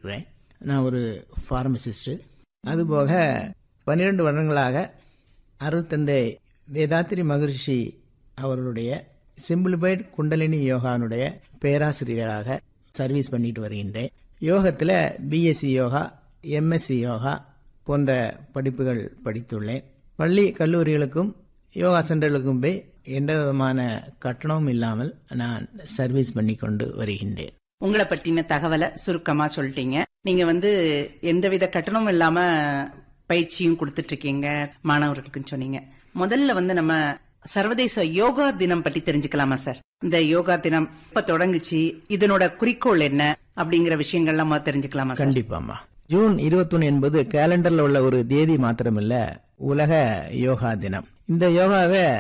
இருக்கிறேன் நான் ஒரு ஃபார்மசிஸ்ட்டு அதுபோக பன்னிரெண்டு வருடங்களாக அருள்தந்தை வேதாத்திரி மகரிஷி அவர்களுடைய சிம்பிளிஃபைட் குண்டலினி யோகானுடைய பேராசிரியராக சர்வீஸ் பண்ணிட்டு வருகின்றேன் யோகத்தில் பிஎஸ்சி யோகா எம்எஸ்சி யோகா போன்ற படிப்புகள் படித்துள்ளேன் பள்ளி கல்லூரிகளுக்கும் யோகா சென்டர்களுக்கும் போய் எந்த விதமான கட்டணமும் இல்லாமல் நான் சர்வீஸ் பண்ணி கொண்டு வருகின்றேன் உங்களை பற்றின தகவலை சுருக்கமா சொல்லிட்டீங்க நீங்க வந்து எந்தவித கட்டணமும் இல்லாம பயிற்சியும் கொடுத்துட்டு இருக்கீங்க மாணவர்களுக்குன்னு சொன்னீங்க முதல்ல வந்து நம்ம சர்வதேச யோகா தினம் பற்றி தெரிஞ்சுக்கலாமா சார் இந்த யோகா தினம் இப்ப தொடங்குச்சு இதனோட குறிக்கோள் என்ன அப்படிங்கிற விஷயங்கள்லாம் முதல்ல தெரிஞ்சுக்கலாமா சார் கண்டிப்பாம்மா ஜூன் 21 என்பது கேலண்டர்ல உள்ள ஒரு தேதி மாத்திரமில்ல உலக யோகா தினம் இந்த யோகாவை